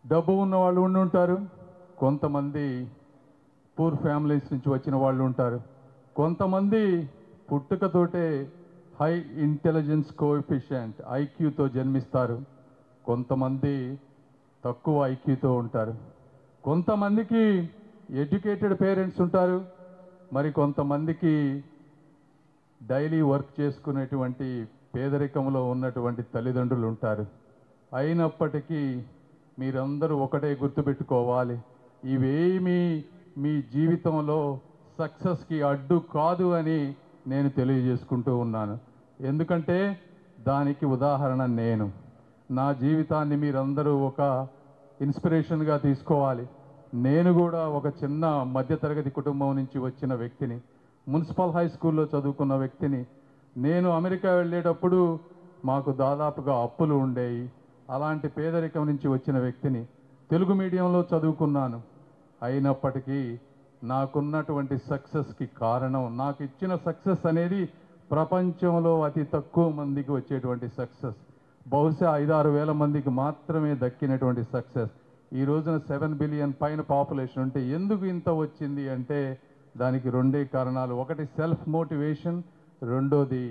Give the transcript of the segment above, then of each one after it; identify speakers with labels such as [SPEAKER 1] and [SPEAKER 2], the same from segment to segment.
[SPEAKER 1] డబ్బు ఉన్న వాళ్ళు ఉండి ఉంటారు కొంతమంది పూర్ ఫ్యామిలీస్ నుంచి వచ్చిన వాళ్ళు ఉంటారు కొంతమంది పుట్టుకతోటే హై ఇంటెలిజెన్స్ కోఎఫిషియంట్ ఐక్యూతో జన్మిస్తారు కొంతమంది తక్కువ ఐక్యూతో ఉంటారు కొంతమందికి ఎడ్యుకేటెడ్ పేరెంట్స్ ఉంటారు మరి కొంతమందికి డైలీ వర్క్ చేసుకునేటువంటి పేదరికంలో ఉన్నటువంటి తల్లిదండ్రులు ఉంటారు అయినప్పటికీ మీరందరూ ఒకటే గుర్తుపెట్టుకోవాలి ఇవేమీ మీ జీవితంలో సక్సెస్కి అడ్డు కాదు అని నేను తెలియజేసుకుంటూ ఉన్నాను ఎందుకంటే దానికి ఉదాహరణ నేను నా జీవితాన్ని మీరందరూ ఒక ఇన్స్పిరేషన్గా తీసుకోవాలి నేను కూడా ఒక చిన్న మధ్యతరగతి కుటుంబం నుంచి వచ్చిన వ్యక్తిని మున్సిపల్ హై స్కూల్లో చదువుకున్న వ్యక్తిని నేను అమెరికా వెళ్ళేటప్పుడు మాకు దాదాపుగా అప్పులు ఉండేవి అలాంటి పేదరికం నుంచి వచ్చిన వ్యక్తిని తెలుగు మీడియంలో చదువుకున్నాను అయినప్పటికీ నాకున్నటువంటి సక్సెస్కి కారణం నాకు ఇచ్చిన సక్సెస్ అనేది ప్రపంచంలో అతి తక్కువ మందికి వచ్చేటువంటి సక్సెస్ బహుశా ఐదారు వేల మందికి మాత్రమే దక్కినటువంటి సక్సెస్ ఈ రోజున సెవెన్ బిలియన్ పైన పాపులేషన్ ఉంటే ఎందుకు ఇంత వచ్చింది అంటే దానికి రెండే కారణాలు ఒకటి సెల్ఫ్ మోటివేషన్ రెండోది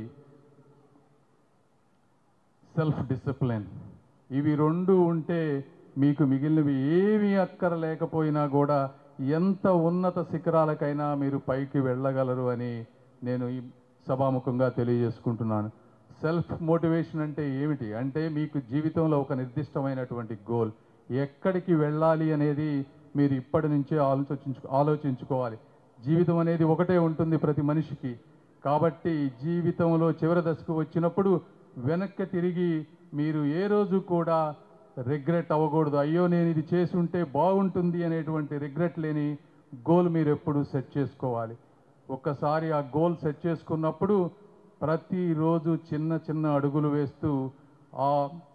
[SPEAKER 1] సెల్ఫ్ డిసిప్లిన్ ఇవి రెండు ఉంటే మీకు మిగిలినవి ఏమీ అక్కరలేకపోయినా కూడా ఎంత ఉన్నత శిఖరాలకైనా మీరు పైకి వెళ్ళగలరు అని నేను ఈ సభాముఖంగా తెలియజేసుకుంటున్నాను సెల్ఫ్ మోటివేషన్ అంటే ఏమిటి అంటే మీకు జీవితంలో ఒక నిర్దిష్టమైనటువంటి గోల్ ఎక్కడికి వెళ్ళాలి అనేది మీరు ఇప్పటి నుంచే ఆలోచించు ఆలోచించుకోవాలి జీవితం అనేది ఒకటే ఉంటుంది ప్రతి మనిషికి కాబట్టి జీవితంలో చివరి దశకు వచ్చినప్పుడు వెనక్కి తిరిగి మీరు ఏ రోజు కూడా రిగ్రెట్ అవ్వకూడదు అయ్యో నేను ఇది చేసి ఉంటే బాగుంటుంది అనేటువంటి రిగ్రెట్ లేని గోల్ మీరు ఎప్పుడు సెట్ చేసుకోవాలి ఒక్కసారి ఆ గోల్ సెట్ చేసుకున్నప్పుడు ప్రతిరోజు చిన్న చిన్న అడుగులు వేస్తూ ఆ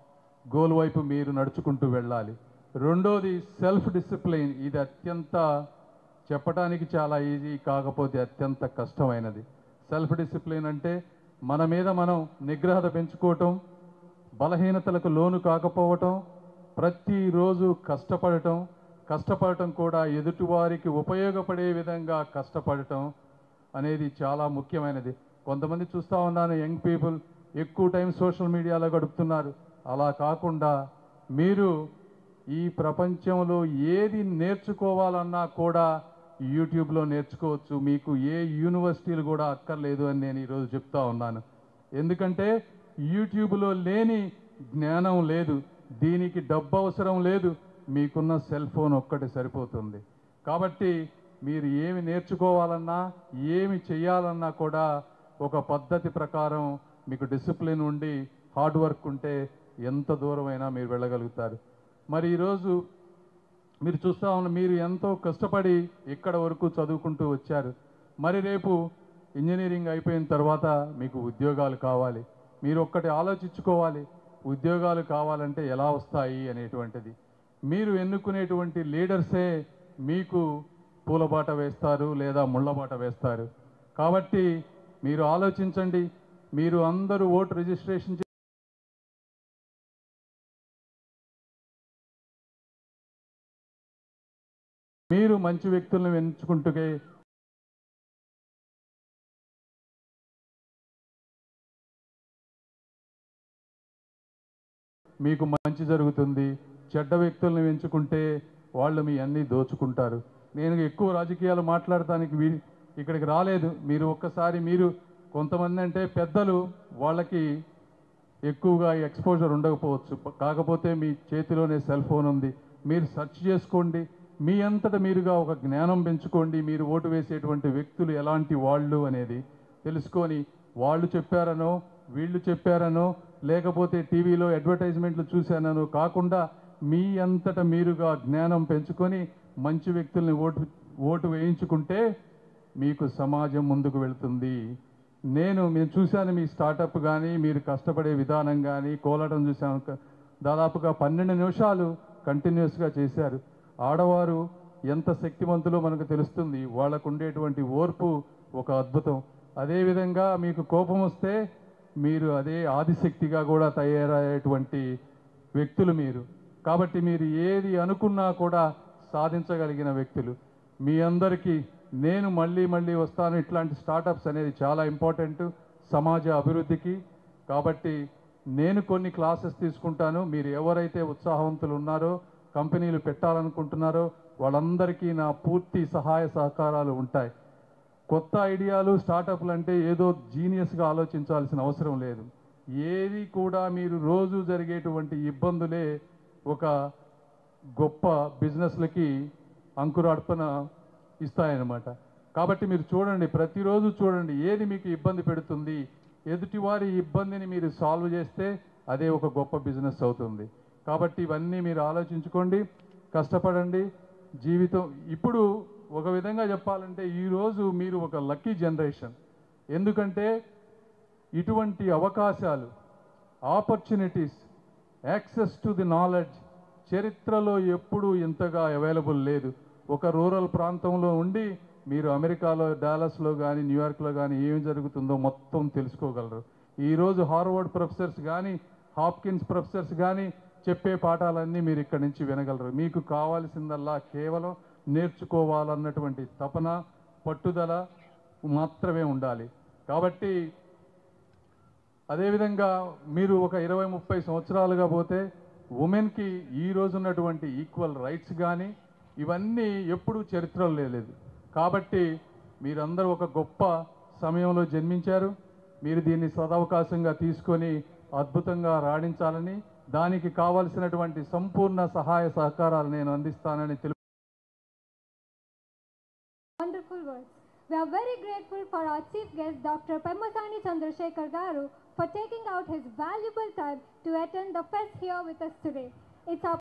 [SPEAKER 1] గోల్ వైపు మీరు నడుచుకుంటూ వెళ్ళాలి రెండోది సెల్ఫ్ డిసిప్లిన్ ఇది అత్యంత చెప్పడానికి చాలా ఈజీ కాకపోతే అత్యంత కష్టమైనది సెల్ఫ్ డిసిప్లిన్ అంటే మన మీద మనం నిగ్రహత పెంచుకోవటం బలహీనతలకు లోను కాకపోవటం ప్రతిరోజు కష్టపడటం కష్టపడటం కూడా ఎదుటివారికి ఉపయోగపడే విధంగా కష్టపడటం అనేది చాలా ముఖ్యమైనది కొంతమంది చూస్తూ ఉన్నాను యంగ్ పీపుల్ ఎక్కువ టైం సోషల్ మీడియాలో గడుపుతున్నారు అలా కాకుండా మీరు ఈ ప్రపంచంలో ఏది నేర్చుకోవాలన్నా కూడా యూట్యూబ్లో నేర్చుకోవచ్చు మీకు ఏ యూనివర్సిటీలు కూడా అక్కర్లేదు అని నేను ఈరోజు చెప్తా ఉన్నాను ఎందుకంటే యూట్యూబ్లో లేని జ్ఞానం లేదు దీనికి డబ్బు అవసరం లేదు మీకున్న సెల్ ఫోన్ ఒక్కటి సరిపోతుంది కాబట్టి మీరు ఏమి నేర్చుకోవాలన్నా ఏమి చేయాలన్నా కూడా ఒక పద్ధతి ప్రకారం మీకు డిసిప్లిన్ ఉండి హార్డ్ వర్క్ ఉంటే ఎంత దూరమైనా మీరు వెళ్ళగలుగుతారు మరి ఈరోజు మీరు చూస్తా ఉన్న మీరు ఎంతో కష్టపడి ఇక్కడ వరకు చదువుకుంటూ వచ్చారు మరి రేపు ఇంజనీరింగ్ అయిపోయిన తర్వాత మీకు ఉద్యోగాలు కావాలి మీరు ఒక్కటి ఆలోచించుకోవాలి ఉద్యోగాలు కావాలంటే ఎలా వస్తాయి అనేటువంటిది మీరు ఎన్నుకునేటువంటి లీడర్సే మీకు పూలబాట వేస్తారు లేదా ముళ్ళబాట వేస్తారు కాబట్టి మీరు ఆలోచించండి మీరు అందరూ ఓటు రిజిస్ట్రేషన్ చే- మీరు మంచి వ్యక్తులను ఎంచుకుంటే మీకు మంచి జరుగుతుంది చెడ్డ వ్యక్తులను ఎంచుకుంటే వాళ్ళు మీ అన్నీ దోచుకుంటారు నేను ఎక్కువ రాజకీయాలు మాట్లాడటానికి వీ ఇక్కడికి రాలేదు మీరు ఒక్కసారి మీరు కొంతమంది అంటే పెద్దలు వాళ్ళకి ఎక్కువగా ఎక్స్పోజర్ ఉండకపోవచ్చు కాకపోతే మీ చేతిలోనే సెల్ ఫోన్ ఉంది మీరు సెర్చ్ చేసుకోండి మీ అంతట మీరుగా ఒక జ్ఞానం పెంచుకోండి మీరు ఓటు వేసేటువంటి వ్యక్తులు ఎలాంటి వాళ్ళు అనేది తెలుసుకొని వాళ్ళు చెప్పారనో వీళ్ళు చెప్పారనో లేకపోతే టీవీలో అడ్వర్టైజ్మెంట్లు చూశానో కాకుండా మీ అంతట మీరుగా జ్ఞానం పెంచుకొని మంచి వ్యక్తుల్ని ఓటు ఓటు వేయించుకుంటే మీకు సమాజం ముందుకు వెళ్తుంది నేను మేము చూశాను మీ స్టార్టప్ కానీ మీరు కష్టపడే విధానం కానీ కోలటం చూశాను క- దాదాపుగా పన్నెండు నిమిషాలు కంటిన్యూస్గా చేశారు ఆడవారు ఎంత శక్తివంతులో మనకు తెలుస్తుంది వాళ్ళకు ఉండేటువంటి ఓర్పు ఒక అద్భుతం అదేవిధంగా మీకు కోపం వస్తే మీరు అదే ఆదిశక్తిగా కూడా తయారయ్యేటువంటి వ్యక్తులు మీరు కాబట్టి మీరు ఏది అనుకున్నా కూడా సాధించగలిగిన వ్యక్తులు మీ అందరికీ నేను మళ్ళీ మళ్ళీ వస్తాను ఇట్లాంటి స్టార్టప్స్ అనేది చాలా ఇంపార్టెంట్ సమాజ అభివృద్ధికి కాబట్టి నేను కొన్ని క్లాసెస్ తీసుకుంటాను మీరు ఎవరైతే ఉత్సాహవంతులు ఉన్నారో కంపెనీలు పెట్టాలనుకుంటున్నారో వాళ్ళందరికీ నా పూర్తి సహాయ సహకారాలు ఉంటాయి కొత్త ఐడియాలు స్టార్టప్లు అంటే ఏదో జీనియస్గా ఆలోచించాల్సిన అవసరం లేదు ఏది కూడా మీరు రోజు జరిగేటువంటి ఇబ్బందులే ఒక గొప్ప బిజినెస్లకి అంకురార్పణ ఇస్తాయన్నమాట కాబట్టి మీరు చూడండి ప్రతిరోజు చూడండి ఏది మీకు ఇబ్బంది పెడుతుంది ఎదుటివారి ఇబ్బందిని మీరు సాల్వ్ చేస్తే అదే ఒక గొప్ప బిజినెస్ అవుతుంది కాబట్టి ఇవన్నీ మీరు ఆలోచించుకోండి కష్టపడండి జీవితం ఇప్పుడు ఒక విధంగా చెప్పాలంటే ఈరోజు మీరు ఒక లక్కీ జనరేషన్ ఎందుకంటే ఇటువంటి అవకాశాలు opportunities access to the knowledge చరిత్రలో ఎప్పుడూ ఇంతగా అవైలబుల్ లేదు ఒక రూరల్ ప్రాంతంలో ఉండి మీరు అమెరికాలో డాలస్లో కానీ న్యూయార్క్లో కానీ ఏం జరుగుతుందో మొత్తం తెలుసుకోగలరు ఈరోజు హార్వర్డ్ ప్రొఫెసర్స్ కానీ హాప్కిన్స్ ప్రొఫెసర్స్ కానీ చెప్పే పాఠాలన్నీ మీరు ఇక్కడి నుంచి వినగలరు మీకు కావాల్సిందల్లా కేవలం నేర్చుకోవాలన్నటువంటి తపన పట్టుదల మాత్రమే ఉండాలి కాబట్టి అదేవిధంగా మీరు ఒక ఇరవై ముప్పై సంవత్సరాలుగా పోతే ఉమెన్కి ఈ రోజు ఉన్నటువంటి ఈక్వల్ రైట్స్ కానీ ఇవన్నీ ఎప్పుడూ చరిత్రలో లేదు కాబట్టి మీరందరూ ఒక గొప్ప సమయంలో జన్మించారు మీరు దీన్ని సదవకాశంగా తీసుకొని అద్భుతంగా రాణించాలని దానికి కావలసినటువంటి సంపూర్ణ సహాయ సహకారాలు నేను అందిస్తానని తెలుపు
[SPEAKER 2] Wonderful words. We are very grateful for our chief guest, Dr. Pemasani Chandrasekhar Garu, for taking out his valuable time to attend the fest here with us today. It's our